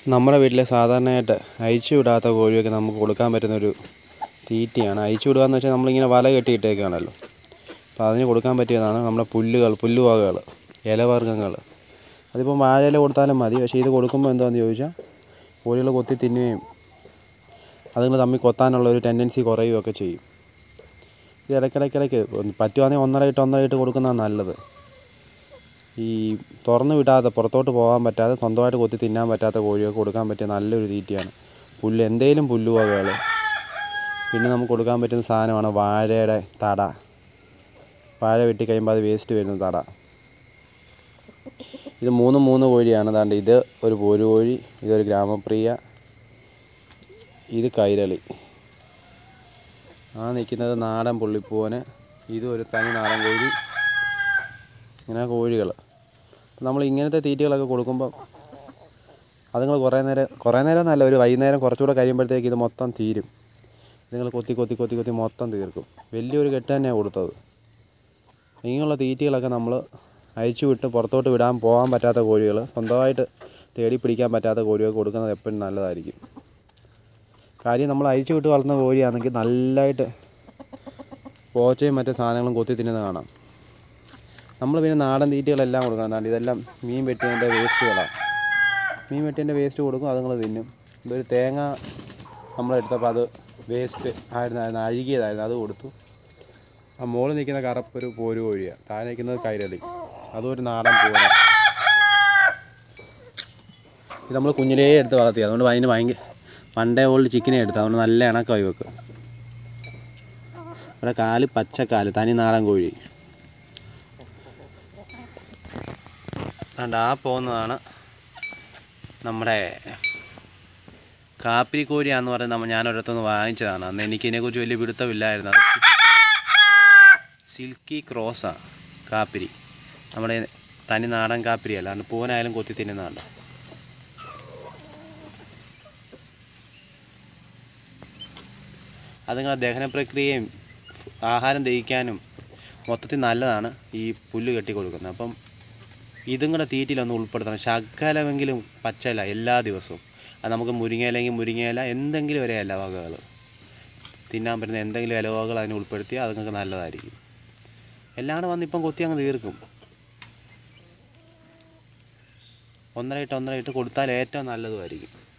നമ്മുടെ വീട്ടിൽ സാധാരണയായിട്ട് അഴിച്ചു വിടാത്ത കോഴിയൊക്കെ നമുക്ക് കൊടുക്കാൻ പറ്റുന്നൊരു തീറ്റയാണ് അഴിച്ചു വിടുക എന്ന് വെച്ചാൽ നമ്മളിങ്ങനെ വല കെട്ടിയിട്ടേക്കാണല്ലോ അപ്പോൾ അതിന് കൊടുക്കാൻ പറ്റിയതാണ് നമ്മുടെ പുല്ലുകൾ പുല്ലുവകകൾ ഇലവർഗ്ഗങ്ങൾ അതിപ്പം വാഴയില കൊടുത്താലും മതി പക്ഷേ ഇത് കൊടുക്കുമ്പോൾ എന്താണെന്ന് ചോദിച്ചാൽ കോഴികൾ കൊത്തി തിന്നുകയും അതുങ്ങൾ തമ്മിൽ കൊത്താനുള്ള ഒരു ടെൻഡൻസി കുറയുകയൊക്കെ ചെയ്യും ഇത് ഇടയ്ക്കിടയ്ക്കിടയ്ക്ക് പറ്റുവാണെങ്കിൽ ഒന്നര ഇട്ട് ഒന്നര ഇട്ട് കൊടുക്കുന്നതാണ് നല്ലത് ഈ തുറന്നു വിടാതെ പുറത്തോട്ട് പോകാൻ പറ്റാതെ സ്വന്തമായിട്ട് കൊത്തി തിന്നാൻ പറ്റാത്ത കോഴിയൊക്കെ കൊടുക്കാൻ പറ്റിയ നല്ലൊരു തീറ്റയാണ് പുല്ല് എന്തേലും പുല്ലുവകകൾ പിന്നെ നമുക്ക് കൊടുക്കാൻ പറ്റുന്ന സാധനമാണ് വാഴയുടെ തട വാഴ വെട്ടി കഴിയുമ്പോൾ അത് വേസ്റ്റ് വരുന്ന തട ഇത് മൂന്ന് മൂന്ന് കോഴിയാണ് ദാണ്ട് ഇത് ഒരു പോരു കോഴി ഇതൊരു ഗ്രാമപ്രിയ ഇത് കൈരളി ആ നിൽക്കുന്നത് നാടൻ പുള്ളിപ്പൂവന് ഇതും ഒരു തനി നാടൻ കോഴി ഇങ്ങനെ കോഴികൾ നമ്മൾ ഇങ്ങനത്തെ തീറ്റകളൊക്കെ കൊടുക്കുമ്പോൾ അതുങ്ങൾ കുറേ നേരം കുറേ നേരം എന്നല്ല ഒരു വൈകുന്നേരം കുറച്ചുകൂടെ കഴിയുമ്പോഴത്തേക്ക് ഇത് മൊത്തം തീരും നിങ്ങൾ കൊത്തി കൊത്തി കൊത്തി കൊത്തി മൊത്തം തീർക്കും വലിയൊരു കെട്ട് തന്നെയാണ് കൊടുത്തത് ഇങ്ങനെയുള്ള തീറ്റകളൊക്കെ നമ്മൾ അഴിച്ചു വിട്ട് പുറത്തോട്ട് വിടാൻ പോകാൻ പറ്റാത്ത കോഴികൾ സ്വന്തമായിട്ട് തേടി പിടിക്കാൻ പറ്റാത്ത കോഴികൾ കൊടുക്കുന്നത് എപ്പോഴും നല്ലതായിരിക്കും കാര്യം നമ്മൾ അഴിച്ചു വിട്ട് വളർത്തുന്ന കോഴിയാണെങ്കിൽ നല്ലതായിട്ട് പോച്ചയും മറ്റു സാധനങ്ങളും കൊത്തി തിന്നുന്നത് കാണാം നമ്മൾ പിന്നെ നാടൻ തീറ്റകളെല്ലാം കൊടുക്കണം എന്താണ്ട് ഇതെല്ലാം മീൻ വെട്ടിയതിൻ്റെ വേസ്റ്റുകളാണ് മീൻ വെട്ടിയതിൻ്റെ വേസ്റ്റ് കൊടുക്കും അതുങ്ങൾ തിന്നും ഇതൊരു തേങ്ങ നമ്മളെടുത്തപ്പോൾ അത് വേസ്റ്റ് ആയിരുന്നായിരുന്നു അഴുകിയതായിരുന്നു അത് കൊടുത്തു ആ മുകളിൽ നിൽക്കുന്ന കറുപ്പൊരു പോരു കോഴിയാണ് താഴെ നിൽക്കുന്നത് കൈരളി അതും ഒരു നാടൻ പൂന ഇത് നമ്മൾ കുഞ്ഞിലേ എടുത്ത് വളർത്തി അതുകൊണ്ട് അതിന് ഭയങ്കര പണ്ടേ ഓൾഡ് ചിക്കനെ എടുത്ത് അതുകൊണ്ട് നല്ല ഇണക്കമായി വെക്കും ഇവിടെ കാല് പച്ചക്കാല് തനി നാടൻ കോഴി അതുകൊണ്ട് ആ പോകുന്നതാണ് നമ്മുടെ കാപ്പിരി കോഴിയാന്ന് പറയുന്നത് നമ്മൾ ഞാൻ ഒരിടത്തുനിന്ന് വാങ്ങിച്ചതാണ് അന്ന് എനിക്ക് ഇതിനെക്കുറിച്ച് വലിയ പിടുത്തമില്ലായിരുന്നു അത് സിൽക്കി ക്രോസാണ് കാപ്പിരി നമ്മുടെ തനി നാടൻ കാപ്പിരി അല്ലാണ്ട് പൂവനായാലും കൊത്തി തിന്നുന്നതാണ് അതുങ്ങളുടെ ദഹന പ്രക്രിയയും ആഹാരം ദഹിക്കാനും മൊത്തത്തിൽ നല്ലതാണ് ഈ പുല്ല് കെട്ടി കൊടുക്കുന്നത് അപ്പം ഇതും കൂടെ തീറ്റയിലൊന്ന് ഉൾപ്പെടുത്തണം ശകലമെങ്കിലും പച്ചയില എല്ലാ ദിവസവും അത് നമുക്ക് മുരിങ്ങയിലെങ്കിൽ മുരിങ്ങയില എന്തെങ്കിലും ഒരു ഇലവകകൾ തിന്നാൻ പറ്റുന്ന എന്തെങ്കിലും ഇലവകകൾ അതിന് ഉൾപ്പെടുത്തിയാൽ അതുങ്ങൾക്ക് നല്ലതായിരിക്കും എല്ലാം കൂടെ വന്ന് ഇപ്പം കൊത്തി അങ്ങ് തീർക്കും ഒന്നര ഇട്ട് ഒന്നര ഇട്ട് കൊടുത്താൽ ഏറ്റവും നല്ലതുമായിരിക്കും